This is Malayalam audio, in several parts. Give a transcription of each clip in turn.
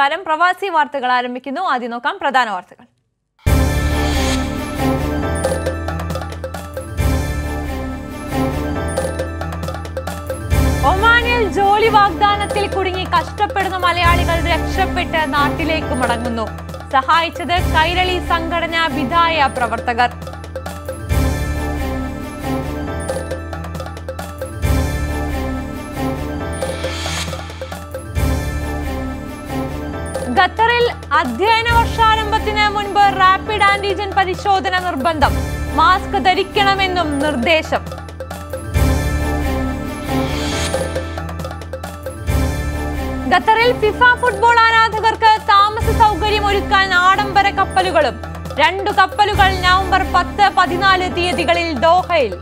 നമസ്കാരം പ്രവാസി വാർത്തകൾ ആരംഭിക്കുന്നു ആദ്യം നോക്കാം പ്രധാന വാർത്തകൾ ഒമാനിൽ ജോലി വാഗ്ദാനത്തിൽ കുടുങ്ങി കഷ്ടപ്പെടുന്ന മലയാളികൾ രക്ഷപ്പെട്ട് നാട്ടിലേക്ക് മടങ്ങുന്നു സഹായിച്ചത് കൈരളി സംഘടന വിധായ പ്രവർത്തകർ ഖത്തറിൽ അധ്യയന വർഷാരംഭത്തിന് മുൻപ് റാപ്പിഡ് ആന്റിജൻ പരിശോധന നിർബന്ധം മാസ്ക് ധരിക്കണമെന്നും നിർദ്ദേശം ഖത്തറിൽ ഫിഫ ഫുട്ബോൾ ആരാധകർക്ക് താമസ സൗകര്യം ഒരുക്കാൻ ആഡംബര കപ്പലുകളും രണ്ടു കപ്പലുകൾ നവംബർ പത്ത് പതിനാല് തീയതികളിൽ ദോഹയിൽ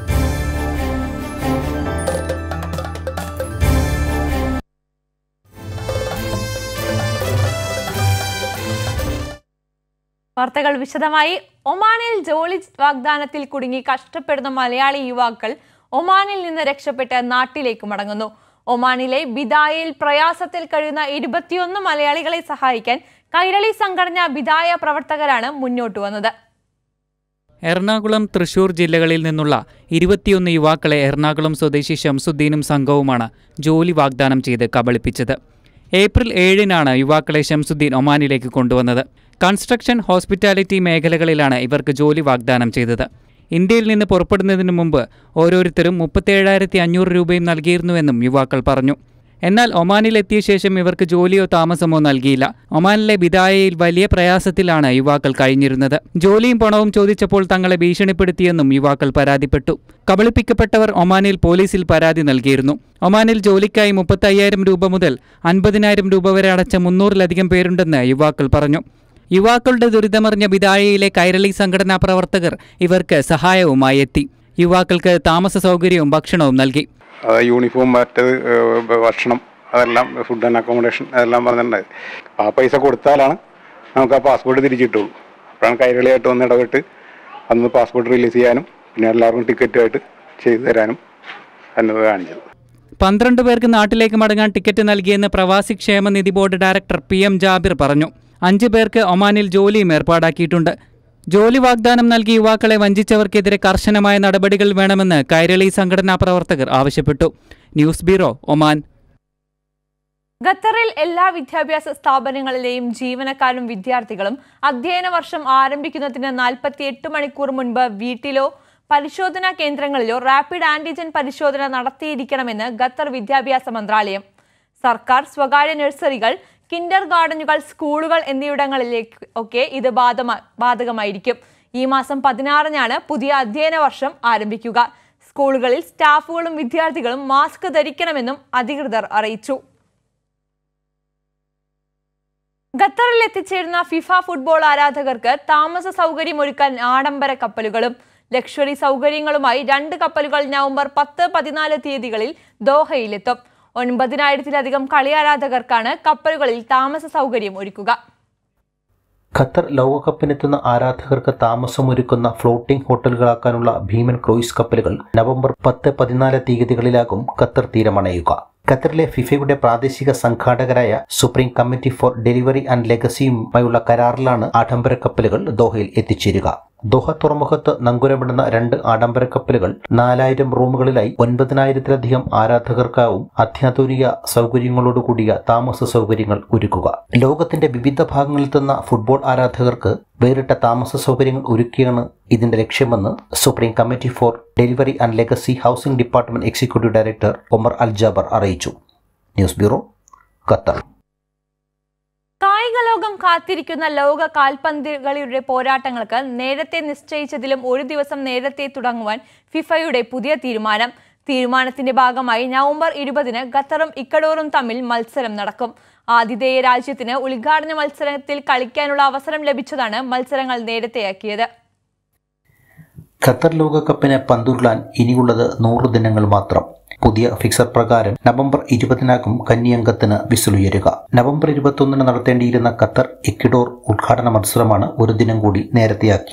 വാർത്തകൾ വിശദമായി ഒമാനിൽ ജോലി വാഗ്ദാനത്തിൽ കുടുങ്ങി കഷ്ടപ്പെടുന്ന മലയാളി യുവാക്കൾ ഒമാനിൽ നിന്ന് രക്ഷപ്പെട്ട് നാട്ടിലേക്ക് മടങ്ങുന്നു ഒമാനിലെ ബിദായയിൽ പ്രയാസത്തിൽ കഴിയുന്ന ഇരുപത്തിയൊന്ന് മലയാളികളെ സഹായിക്കാൻ കൈരളി സംഘടന ബിദായ പ്രവർത്തകരാണ് മുന്നോട്ട് വന്നത് എറണാകുളം തൃശൂർ ജില്ലകളിൽ നിന്നുള്ള ഇരുപത്തിയൊന്ന് യുവാക്കളെ എറണാകുളം സ്വദേശി ഷംസുദ്ദീനും സംഘവുമാണ് ജോലി വാഗ്ദാനം ചെയ്ത് കബളിപ്പിച്ചത് ഏപ്രിൽ ഏഴിനാണ് യുവാക്കളെ ഷംസുദ്ദീൻ ഒമാനിലേക്ക് കൊണ്ടുവന്നത് കൺസ്ട്രക്ഷൻ ഹോസ്പിറ്റാലിറ്റി മേഖലകളിലാണ് ഇവർക്ക് ജോലി വാഗ്ദാനം ചെയ്തത് ഇന്ത്യയിൽ നിന്ന് പുറപ്പെടുന്നതിന് മുമ്പ് ഓരോരുത്തരും മുപ്പത്തേഴായിരത്തി അഞ്ഞൂറ് രൂപയും നൽകിയിരുന്നുവെന്നും യുവാക്കൾ പറഞ്ഞു എന്നാൽ ഒമാനിലെത്തിയ ശേഷം ഇവർക്ക് ജോലിയോ താമസമോ നൽകിയില്ല ഒമാനിലെ ബിദായയിൽ വലിയ പ്രയാസത്തിലാണ് യുവാക്കൾ കഴിഞ്ഞിരുന്നത് ജോലിയും പണവും ചോദിച്ചപ്പോൾ തങ്ങളെ ഭീഷണിപ്പെടുത്തിയെന്നും യുവാക്കൾ പരാതിപ്പെട്ടു കബളിപ്പിക്കപ്പെട്ടവർ ഒമാനിൽ പോലീസിൽ പരാതി നൽകിയിരുന്നു ഒമാനിൽ ജോലിക്കായി മുപ്പത്തയ്യായിരം രൂപ മുതൽ അൻപതിനായിരം രൂപ വരെ അടച്ച മുന്നൂറിലധികം പേരുണ്ടെന്ന് യുവാക്കൾ പറഞ്ഞു യുവാക്കളുടെ ദുരിതമറിഞ്ഞ ബിദായയിലെ കൈരളി സംഘടനാ പ്രവർത്തകർ ഇവർക്ക് സഹായവുമായി എത്തി യുവാക്കൾക്ക് താമസ സൗകര്യവും ഭക്ഷണവും നൽകി അത് യൂണിഫോം മറ്റത് ഏഹ്, ഭക്ഷണം അതെല്ലാം ഫുഡ് ആൻഡ് അക്കോമഡേഷൻ അതെല്ലാം പറഞ്ഞിട്ടുണ്ട് ആ പൈസ കൊടുത്താലാണ് നമുക്ക് ആ പാസ്പോർട്ട് തിരിച്ചിട്ടുള്ളൂ അപ്പോഴാണ് കൈരളിയായിട്ട് വന്ന് ഇടപെട്ട് അന്ന് പാസ്പോർട്ട് റിലീസ് ചെയ്യാനും പിന്നെ എല്ലാവർക്കും ടിക്കറ്റുമായിട്ട് ചെയ്തു തരാനും എന്നത് കാണിച്ചത് പന്ത്രണ്ട് പേർക്ക് നാട്ടിലേക്ക് മടങ്ങാൻ ടിക്കറ്റ് നൽകിയെന്ന് പ്രവാസി ക്ഷേമനിധി board director P M Jabir പറഞ്ഞു അഞ്ച് പേർക്ക് ഒമാനിൽ ജോലിയും ഏർപ്പാടാക്കിയിട്ടുണ്ട് ജോലി വാഗ്ദാനം നൽകി യുവാക്കളെ വഞ്ചിച്ചവർക്കെതിരെ കർശനമായ നടപടികൾ വേണമെന്ന് കൈരളി സംഘടനാ പ്രവർത്തകർ ആവശ്യപ്പെട്ടു ന്യൂസ് ബ്യൂറോ ഒമാൻ ഖത്തറിൽ എല്ലാ വിദ്യാഭ്യാസ സ്ഥാപനങ്ങളിലെയും ജീവനക്കാരും വിദ്യാർത്ഥികളും അധ്യയന വർഷം ആരംഭിക്കുന്നതിന് നാൽപ്പത്തിയെട്ട് മണിക്കൂർ മുൻപ് വീട്ടിലോ പരിശോധനാ കേന്ദ്രങ്ങളിലോ റാപ്പിഡ് ആന്റിജൻ പരിശോധന നടത്തിയിരിക്കണമെന്ന് ഖത്തർ വിദ്യാഭ്യാസ മന്ത്രാലയം സർക്കാർ സ്വകാര്യ നഴ്സറികൾ കിൻഡർ ഗാർഡനുകൾ സ്കൂളുകൾ എന്നിവിടങ്ങളിലേക്ക് ഒക്കെ ഇത് ബാധമ ബാധകമായിരിക്കും ഈ മാസം പതിനാറിനാണ് പുതിയ അധ്യയന വർഷം ആരംഭിക്കുക സ്കൂളുകളിൽ സ്റ്റാഫുകളും വിദ്യാർത്ഥികളും മാസ്ക് ധരിക്കണമെന്നും അധികൃതർ അറിയിച്ചു ഖത്തറിൽ എത്തിച്ചേരുന്ന ഫിഫ ഫുട്ബോൾ ആരാധകർക്ക് താമസ സൗകര്യം ഒരുക്കാൻ ആഡംബര കപ്പലുകളും ലക്ഷറി സൗകര്യങ്ങളുമായി രണ്ട് കപ്പലുകൾ നവംബർ പത്ത് പതിനാല് തീയതികളിൽ ദോഹയിലെത്തും ഒൻപതിനായിരത്തിലധികം കളി ആരാധകർക്കാണ് കപ്പലുകളിൽ താമസ സൗകര്യം ഒരുക്കുക ഖത്തർ ലോകകപ്പിനെത്തുന്ന ആരാധകർക്ക് താമസമൊരുക്കുന്ന ഫ്ലോട്ടിംഗ് ഹോട്ടലുകളാക്കാനുള്ള ഭീമൻ ക്രൂയിസ് കപ്പലുകൾ നവംബർ പത്ത് പതിനാല് തീയതികളിലാകും ഖത്തർ തീരമണയുക ഖത്തറിലെ ഫിഫയുടെ പ്രാദേശിക സംഘാടകരായ supreme committee for delivery and ലെഗസിയുമായുള്ള കരാറിലാണ് ആഡംബര കപ്പലുകൾ ദോഹയിൽ എത്തിച്ചേരുക ദോഹ തുറമുഖത്ത് നങ്കുരമിടുന്ന രണ്ട് ആഡംബര കപ്പലുകൾ നാലായിരം റൂമുകളിലായി ഒൻപതിനായിരത്തിലധികം ആരാധകർക്കാവും അത്യാധുനിക സൗകര്യങ്ങളോടുകൂടിയ താമസ സൗകര്യങ്ങൾ ഒരുക്കുക ലോകത്തിന്റെ വിവിധ ഭാഗങ്ങളിൽ എത്തുന്ന ഫുട്ബോൾ ആരാധകർക്ക് വേറിട്ട താമസ സൗകര്യങ്ങൾ ഒരുക്കിയാണ് ഇതിന്റെ ലക്ഷ്യമെന്ന് supreme committee for delivery and legacy housing department executive director Omar al Jaber അറിയിച്ചു ന്യൂസ് ബ്യൂറോ ഖത്തർ കായിക ലോകം കാത്തിരിക്കുന്ന ലോക കാൽപന്തുകളിയുടെ പോരാട്ടങ്ങൾക്ക് നേരത്തെ നിശ്ചയിച്ചതിലും ഒരു ദിവസം നേരത്തെ തുടങ്ങുവാൻ ഫിഫയുടെ പുതിയ തീരുമാനം തീരുമാനത്തിന്റെ ഭാഗമായി നവംബർ ഇരുപതിന് ഖത്തറും ഇക്കഡോറും തമ്മിൽ മത്സരം നടക്കും ആതിഥേയ രാജ്യത്തിന് ഉദ്ഘാടന മത്സരത്തിൽ കളിക്കാനുള്ള അവസരം ലഭിച്ചതാണ് മത്സരങ്ങൾ നേരത്തെയാക്കിയത് ഖത്തർ ലോകകപ്പിന് പന്തുരുളാൻ ഇനിയുള്ളത് നൂറ് ദിനങ്ങൾ മാത്രം പുതിയ ഫിക്സർ പ്രകാരം നവംബർ ഇരുപതിനാകും കന്നിയംഗത്തിന് വിസിലുയരുക നവംബർ ഇരുപത്തൊന്നിന് നടത്തേണ്ടിയിരുന്ന ഖത്തർ ഇക്വിഡോർ ഉദ്ഘാടന മത്സരമാണ് ഒരു ദിനം കൂടി നേരത്തെയാക്കിയത്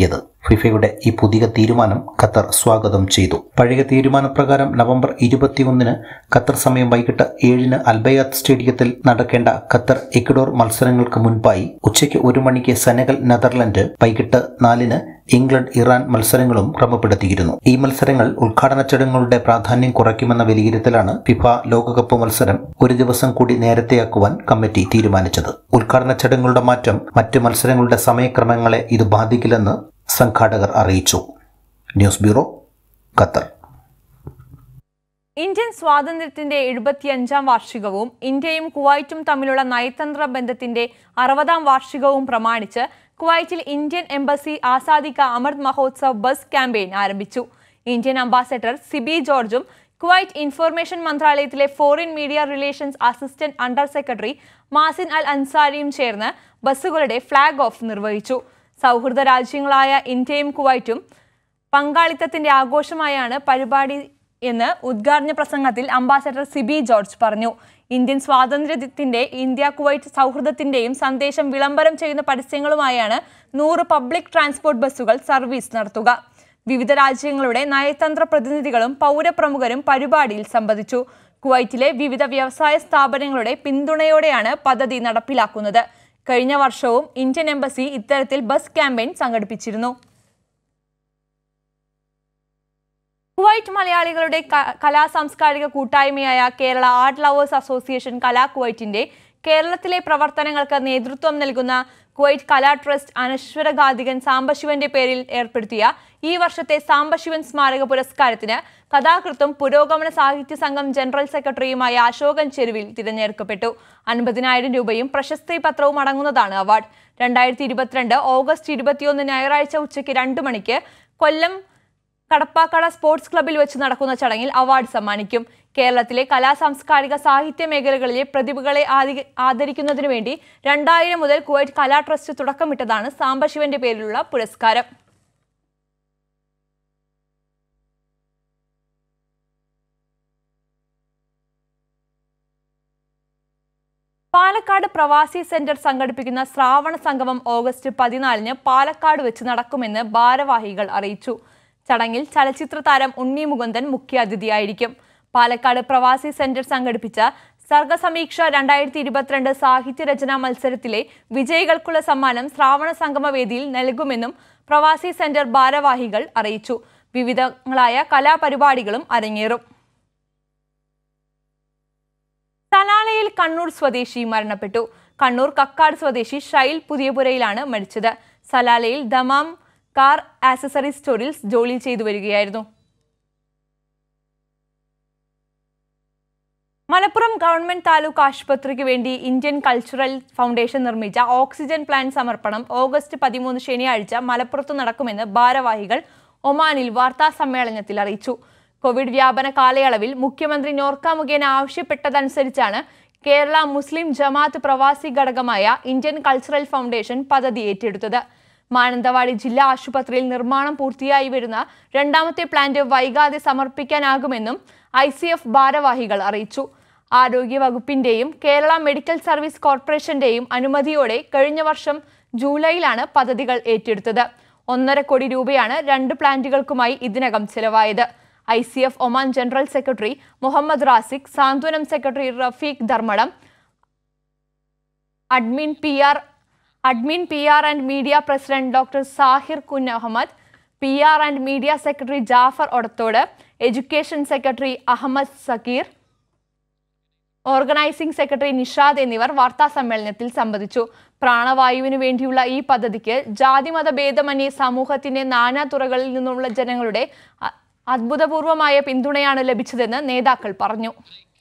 ഫിഫയുടെ ഈ പുതിയ തീരുമാനം ഖത്തർ സ്വാഗതം ചെയ്തു പഴയ തീരുമാനപ്രകാരം നവംബർ ഇരുപത്തിയൊന്നിന് ഖത്തർ സമയം വൈകിട്ട് ഏഴിന് അൽബയാത്ത് സ്റ്റേഡിയത്തിൽ നടക്കേണ്ട ഖത്തർ എക്വഡോർ മത്സരങ്ങൾക്ക് മുൻപായി ഉച്ചയ്ക്ക് ഒരു മണിക്ക് സെനഗൽ നെതർലൻഡ് വൈകിട്ട് നാലിന് ഇംഗ്ലണ്ട് ഇറാൻ മത്സരങ്ങളും ക്രമപ്പെടുത്തിയിരുന്നു ഈ മത്സരങ്ങൾ ഉദ്ഘാടന ചടങ്ങുകളുടെ പ്രാധാന്യം കുറയ്ക്കുമെന്ന വിലയിരുത്തലാണ് ഫിഫ ലോകകപ്പ് മത്സരം ഒരു ദിവസം കൂടി നേരത്തെയാക്കുവാൻ കമ്മിറ്റി തീരുമാനിച്ചത് ഉദ്ഘാടന ചടങ്ങുകളുടെ മാറ്റം മറ്റ് മത്സരങ്ങളുടെ സമയക്രമങ്ങളെ ഇത് ബാധിക്കില്ലെന്ന് സംഘാടകർ അറിയിച്ചു ന്യൂസ് ബ്യൂറോ ഖത്തർ ഇന്ത്യൻ സ്വാതന്ത്ര്യത്തിന്റെ എഴുപത്തിയഞ്ചാം വാർഷികവും ഇന്ത്യയും കുവൈറ്റും തമ്മിലുള്ള നയതന്ത്ര ബന്ധത്തിന്റെ അറുപതാം വാർഷികവും പ്രമാണിച്ച് കുവൈറ്റിൽ ഇന്ത്യൻ എംബസി ആസാദിക അമൃത് മഹോത്സവ് ബസ് ക്യാമ്പയിൻ ആരംഭിച്ചു ഇന്ത്യൻ അംബാസഡർ സിബി ജോർജും കുവൈറ്റ് ഇൻഫർമേഷൻ മന്ത്രാലയത്തിലെ foreign media relations assistant under secretary Mazin അൽ അൻസാരിയും ചേർന്ന് ബസ്സുകളുടെ ഫ്ളാഗ് ഓഫ് നിർവഹിച്ചു സൗഹൃദ രാജ്യങ്ങളായ ഇന്ത്യയും കുവൈറ്റും പങ്കാളിത്തത്തിന്റെ ആഘോഷമായാണ് പരിപാടി എന്ന് ഉദ്ഘാടന പ്രസംഗത്തിൽ അംബാസഡർ സിബി ജോർജ് പറഞ്ഞു ഇന്ത്യൻ സ്വാതന്ത്ര്യത്തിന്റെ ഇന്ത്യ കുവൈറ്റ് സൗഹൃദത്തിന്റെയും സന്ദേശം വിളംബരം ചെയ്യുന്ന പരസ്യങ്ങളുമായാണ് നൂറ് പബ്ലിക് ട്രാൻസ്പോർട്ട് ബസ്സുകൾ സർവീസ് നടത്തുക വിവിധ രാജ്യങ്ങളുടെ നയതന്ത്ര പ്രതിനിധികളും പൗരപ്രമുഖരും പരിപാടിയിൽ സംബന്ധിച്ചു കുവൈറ്റിലെ വിവിധ വ്യവസായ സ്ഥാപനങ്ങളുടെ പിന്തുണയോടെയാണ് പദ്ധതി നടപ്പിലാക്കുന്നത് കഴിഞ്ഞ വർഷവും ഇന്ത്യൻ എംബസി ഇത്തരത്തിൽ ബസ് ക്യാമ്പയിൻ സംഘടിപ്പിച്ചിരുന്നു കുവൈറ്റ് മലയാളികളുടെ ക- കലാ സാംസ്കാരിക കൂട്ടായ്മയായ Kerala art lovers association Kala കുവൈറ്റിന്റെ കേരളത്തിലെ പ്രവർത്തനങ്ങൾക്ക് നേതൃത്വം നൽകുന്ന കുവൈറ്റ് കലാ ട്രസ്റ്റ് അനശ്വരഘാതികൻ സാംബശിവന്റെ പേരിൽ ഏർപ്പെടുത്തിയ ഈ വർഷത്തെ സാംബശിവൻ സ്മാരക പുരസ്കാരത്തിന് കഥാകൃത്തും പുരോഗമന സാഹിത്യ സംഘം ജനറൽ സെക്രട്ടറിയുമായ അശോകൻ ചെരുവിൽ തിരഞ്ഞെടുക്കപ്പെട്ടു അൻപതിനായിരം രൂപയും പ്രശസ്തി പത്രവും അടങ്ങുന്നതാണ് അവാർഡ് രണ്ടായിരത്തി ഇരുപത്തിരണ്ട് ഓഗസ്റ്റ് ഇരുപത്തിയൊന്ന് ഞായറാഴ്ച ഉച്ചയ്ക്ക് രണ്ട് മണിക്ക് കൊല്ലം കടപ്പാക്കട സ്പോർട്സ് ക്ലബ്ബിൽ വെച്ച് നടക്കുന്ന ചടങ്ങിൽ അവാർഡ് സമ്മാനിക്കും കേരളത്തിലെ കലാ സാംസ്കാരിക സാഹിത്യ മേഖലകളിലെ പ്രതിഭകളെ ആദി- ആദരിക്കുന്നതിനു വേണ്ടി രണ്ടായിരം മുതൽ കുവൈറ്റ് കലാ ട്രസ്റ്റ് തുടക്കമിട്ടതാണ് സാംബശിവന്റെ പേരിലുള്ള പുരസ്കാരം പാലക്കാട് പ്രവാസി സെന്റർ സംഘടിപ്പിക്കുന്ന ശ്രാവണ സംഗമം ഓഗസ്റ്റ് പതിനാലിന് പാലക്കാട് വെച്ച് നടക്കുമെന്ന് ഭാരവാഹികൾ അറിയിച്ചു ചടങ്ങിൽ ചലച്ചിത്ര താരം ഉണ്ണി മുകുന്ദൻ മുഖ്യാതിഥിയായിരിക്കും പാലക്കാട് പ്രവാസി സെന്റർ സംഘടിപ്പിച്ച സർഗസമീക്ഷ രണ്ടായിരത്തി ഇരുപത്തിരണ്ട് സാഹിത്യ രചനാ മത്സരത്തിലെ വിജയികൾക്കുള്ള സമ്മാനം ശ്രാവണ സംഗമ വേദിയിൽ നൽകുമെന്നും പ്രവാസി സെന്റർ ഭാരവാഹികൾ അറിയിച്ചു വിവിധങ്ങളായ കലാപരിപാടികളും അരങ്ങേറും സലാലയിൽ കണ്ണൂർ സ്വദേശി മരണപ്പെട്ടു കണ്ണൂർ കക്കാട് സ്വദേശി ഷൈൽ പുതിയപുരയിലാണ് മരിച്ചത് സലാലയിൽ ദമാം കാർ ആക്സസറി സ്റ്റോറിൽ ജോലി ചെയ്തു വരികയായിരുന്നു മലപ്പുറം ഗവൺമെന്റ് താലൂക്ക് ആശുപത്രിക്ക് വേണ്ടി ഇന്ത്യൻ കൾച്ചറൽ ഫൗണ്ടേഷൻ നിർമ്മിച്ച ഓക്സിജൻ പ്ലാന്റ് സമർപ്പണം ഓഗസ്റ്റ് പതിമൂന്ന് ശനിയാഴ്ച മലപ്പുറത്ത് നടക്കുമെന്ന് ഭാരവാഹികൾ ഒമാനിൽ വാർത്താ സമ്മേളനത്തിൽ അറിയിച്ചു കോവിഡ് വ്യാപന കാലയളവിൽ മുഖ്യമന്ത്രി നോർക്ക മുഖേന ആവശ്യപ്പെട്ടതനുസരിച്ചാണ് കേരള മുസ്ലിം ജമാഅത്ത് പ്രവാസി ഘടകമായ ഇന്ത്യൻ കൾച്ചറൽ ഫൗണ്ടേഷൻ പദ്ധതി ഏറ്റെടുത്തത് മാനന്തവാടി ജില്ലാ ആശുപത്രിയിൽ നിർമ്മാണം പൂർത്തിയായി വരുന്ന രണ്ടാമത്തെ പ്ലാന്റ് വൈകാതെ സമർപ്പിക്കാനാകുമെന്നും ഐ സി എഫ് ഭാരവാഹികൾ അറിയിച്ചു ആരോഗ്യ വകുപ്പിന്റെയും കേരള മെഡിക്കൽ സർവീസ് കോർപ്പറേഷന്റെയും അനുമതിയോടെ കഴിഞ്ഞ വർഷം ജൂലൈയിലാണ് പദ്ധതികൾ ഏറ്റെടുത്തത് ഒന്നര കോടി രൂപയാണ് രണ്ട് പ്ലാന്റുകൾക്കുമായി ഇതിനകം ചെലവായത് I C F Oman general secretary Muhammad Raziq Santhwanam secretary Rafeeq Dharmadam admin P R admin P R and media president doctor Sahir കുൻ Ahmed P R and media secretary Jafar Odathode education secretary Ahmed Zakir organising secretary Nishad എന്നിവർ വാർത്താ സമ്മേളനത്തിൽ സംബന്ധിച്ചു പ്രാണവായുവിനു വേണ്ടിയുള്ള ഈ പദ്ധതിക്ക് ജാതിമത ഭേദമന്യേ സമൂഹത്തിന്റെ നാനാ തുറകളിൽ നിന്നുള്ള ജനങ്ങളുടെ അ- അത്ഭുതപൂർവമായ പിന്തുണയാണ് ലഭിച്ചതെന്ന് നേതാക്കൾ പറഞ്ഞു